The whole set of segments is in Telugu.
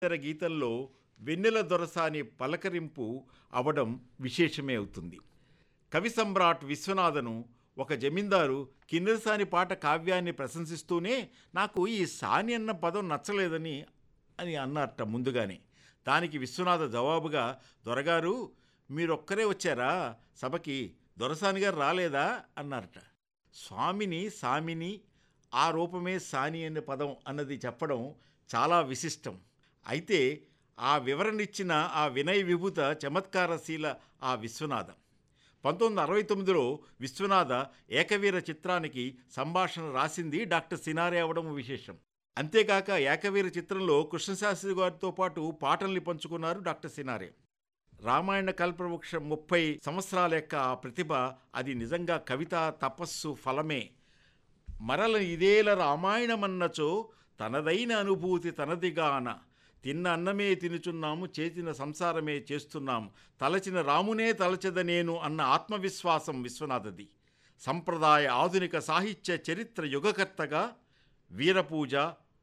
ఇతర గీతంలో వెన్నెల దొరసాని పలకరింపు అవడం విశేషమే అవుతుంది కవి సమ్రాట్ విశ్వనాథను ఒక జమీందారు కిన్నెరసాని పాట కావ్యాన్ని ప్రశంసిస్తూనే నాకు ఈ సాని అన్న పదం నచ్చలేదని అని అన్నారట ముందుగానే దానికి విశ్వనాథ జవాబుగా దొరగారు మీరొక్కరే వచ్చారా సభకి దొరసాని గారు రాలేదా అన్నారట స్వామిని సామిని ఆ రూపమే సాని అనే పదం అన్నది చెప్పడం చాలా విశిష్టం అయితే ఆ వివరణ ఇచ్చిన ఆ వినయ విభూత చమత్కారశీల ఆ విశ్వనాథ పంతొమ్మిది వందల అరవై తొమ్మిదిలో విశ్వనాథ ఏకవీర చిత్రానికి సంభాషణ రాసింది డాక్టర్ సినారే అవడం విశేషం అంతేకాక ఏకవీర చిత్రంలో కృష్ణశాస్త్రి గారితో పాటు పాటల్ని పంచుకున్నారు డాక్టర్ సినారే రామాయణ కల్పవృక్షం ముప్పై సంవత్సరాల యొక్క ఆ ప్రతిభ అది నిజంగా కవిత తపస్సు ఫలమే మరల ఇదేల రామాయణమన్నచో తనదైన అనుభూతి తనదిగాన తిన్న అన్నమే తినుచున్నాము చేసిన సంసారమే చేస్తున్నాము తలచిన రామునే తలచద నేను అన్న ఆత్మవిశ్వాసం విశ్వనాథది సంప్రదాయ ఆధునిక సాహిత్య చరిత్ర యుగకర్తగా వీరపూజ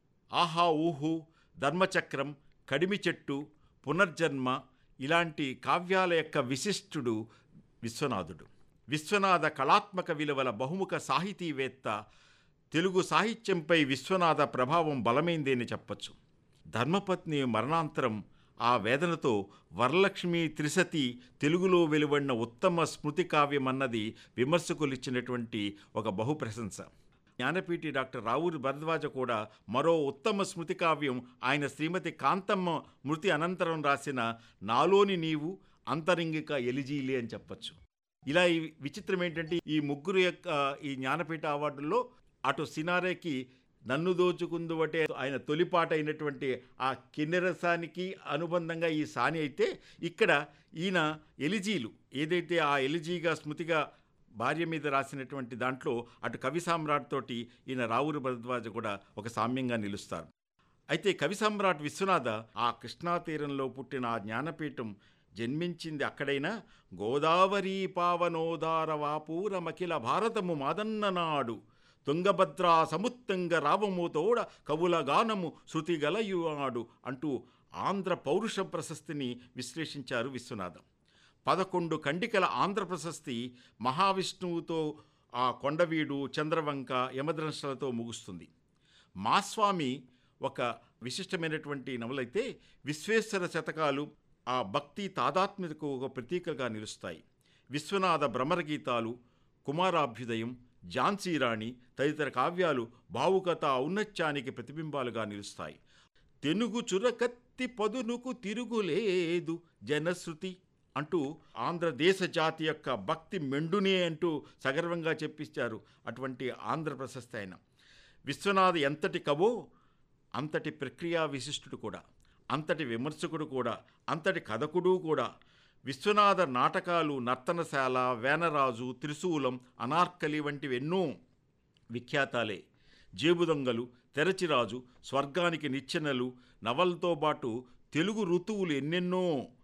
ఆహా ఊహు ధర్మచక్రం కడిమి చెట్టు పునర్జన్మ ఇలాంటి కావ్యాల యొక్క విశిష్టుడు విశ్వనాథుడు విశ్వనాథ కళాత్మక విలువల బహుముఖ సాహితీవేత్త తెలుగు సాహిత్యంపై విశ్వనాథ ప్రభావం బలమైందని చెప్పచ్చు ధర్మపత్ని మరణాంతరం ఆ వేదనతో వరలక్ష్మి త్రిశతి తెలుగులో వెలువడిన ఉత్తమ స్మృతి కావ్యం అన్నది విమర్శకులు ఇచ్చినటువంటి ఒక బహు ప్రశంస జ్ఞానపీఠి డాక్టర్ రావూరి భరద్వాజ కూడా మరో ఉత్తమ స్మృతి కావ్యం ఆయన శ్రీమతి కాంతమ్మ మృతి అనంతరం రాసిన నాలోని నీవు అంతరింగిక ఎలిజీలి అని చెప్పచ్చు ఇలా ఈ విచిత్రం ఏంటంటే ఈ ముగ్గురు యొక్క ఈ జ్ఞానపీఠ అవార్డుల్లో అటు సినారేకి నన్ను దోచుకుందువటే ఆయన తొలిపాట అయినటువంటి ఆ కిన్నెరసానికి అనుబంధంగా ఈ సాని అయితే ఇక్కడ ఈయన ఎలిజీలు ఏదైతే ఆ ఎలిజీగా స్మృతిగా భార్య మీద రాసినటువంటి దాంట్లో అటు కవి సామ్రాట్ తోటి ఈయన రావురు భరద్వాజ కూడా ఒక సామ్యంగా నిలుస్తారు అయితే కవి సమ్రాట్ విశ్వనాథ ఆ కృష్ణా తీరంలో పుట్టిన ఆ జ్ఞానపీఠం జన్మించింది అక్కడైనా గోదావరి పావనోదార వాపూరమఖిల భారతము మాదన్ననాడు తుంగభద్రా సముత్తంగ రావముతోడ కవుల గానము శృతి గలయువాడు అంటూ ఆంధ్ర పౌరుష ప్రశస్తిని విశ్లేషించారు విశ్వనాథం పదకొండు ఖండికల ఆంధ్ర ప్రశస్తి మహావిష్ణువుతో ఆ కొండవీడు చంద్రవంక యమద్రంశలతో ముగుస్తుంది మాస్వామి ఒక విశిష్టమైనటువంటి నవలైతే విశ్వేశ్వర శతకాలు ఆ భక్తి తాదాత్మ్యతకు ఒక ప్రతీకగా నిలుస్తాయి విశ్వనాథ భ్రమరగీతాలు కుమారాభ్యుదయం ఝాన్సీ రాణి తదితర కావ్యాలు భావుకత ఔన్నత్యానికి ప్రతిబింబాలుగా నిలుస్తాయి తెనుగు చురకత్తి పదునుకు తిరుగులేదు జనశ్రుతి అంటూ ఆంధ్రదేశ జాతి యొక్క భక్తి మెండునే అంటూ సగర్వంగా చెప్పిస్తారు అటువంటి ఆంధ్ర ప్రశస్తి ఆయన విశ్వనాథ ఎంతటి కవో అంతటి ప్రక్రియా విశిష్టుడు కూడా అంతటి విమర్శకుడు కూడా అంతటి కథకుడు కూడా విశ్వనాథ నాటకాలు నర్తనశాల వేనరాజు త్రిశూలం అనార్కలి వంటివి ఎన్నో విఖ్యాతాలే జేబుదొంగలు తెరచిరాజు స్వర్గానికి నిచ్చెనలు నవలతో పాటు తెలుగు ఋతువులు ఎన్నెన్నో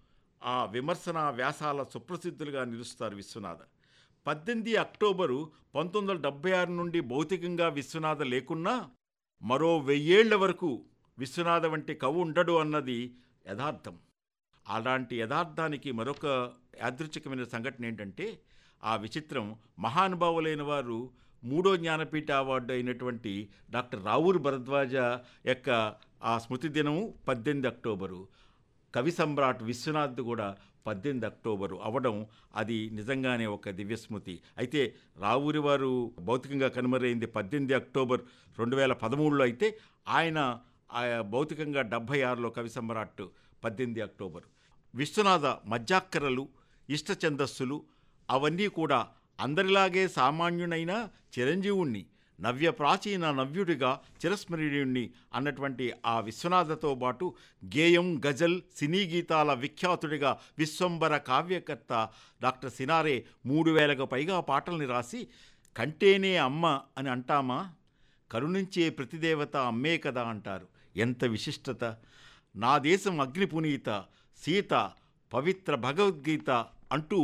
ఆ విమర్శన వ్యాసాల సుప్రసిద్ధులుగా నిలుస్తారు విశ్వనాథ పద్దెనిమిది అక్టోబరు పంతొమ్మిది వందల డెబ్బై ఆరు నుండి భౌతికంగా విశ్వనాథ లేకున్నా మరో వెయ్యేళ్ల వరకు విశ్వనాథ వంటి కవు ఉండడు అన్నది యథార్థం అలాంటి యథార్థానికి మరొక యాదృచ్ఛికమైన సంఘటన ఏంటంటే ఆ విచిత్రం మహానుభావులైన వారు మూడో జ్ఞానపీఠ అవార్డు అయినటువంటి డాక్టర్ రావూరు భరద్వాజ యొక్క ఆ స్మృతి దినము పద్దెనిమిది అక్టోబరు కవి సమ్రాట్ విశ్వనాథ్ కూడా పద్దెనిమిది అక్టోబరు అవడం అది నిజంగానే ఒక దివ్యస్మృతి అయితే రావూరి వారు భౌతికంగా కనుమరైంది పద్దెనిమిది అక్టోబర్ రెండు వేల పదమూడులో అయితే ఆయన ఆ భౌతికంగా డెబ్భై ఆరులో కవి సమ్రాట్ పద్దెనిమిది అక్టోబర్ విశ్వనాథ మధ్యాక్కరలు ఇష్ట ఛందస్సులు అవన్నీ కూడా అందరిలాగే సామాన్యునైన చిరంజీవుణ్ణి నవ్య ప్రాచీన నవ్యుడిగా చిరస్మరణీయుణ్ణి అన్నటువంటి ఆ విశ్వనాథతో పాటు గేయం గజల్ సినీ గీతాల విఖ్యాతుడిగా విశ్వంబర కావ్యకర్త డాక్టర్ సినారే మూడు వేలకు పైగా పాటల్ని రాసి కంటేనే అమ్మ అని అంటామా కరుణించే ప్రతిదేవత అమ్మే కదా అంటారు ఎంత విశిష్టత నా దేశం అగ్నిపునీత సీత పవిత్ర భగవద్గీత అంటూ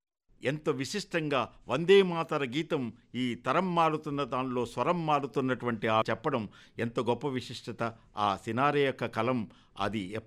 ఎంత విశిష్టంగా వందే మాతర గీతం ఈ తరం మారుతున్న దానిలో స్వరం మారుతున్నటువంటి ఆ చెప్పడం ఎంత గొప్ప విశిష్టత ఆ సినారే యొక్క కలం అది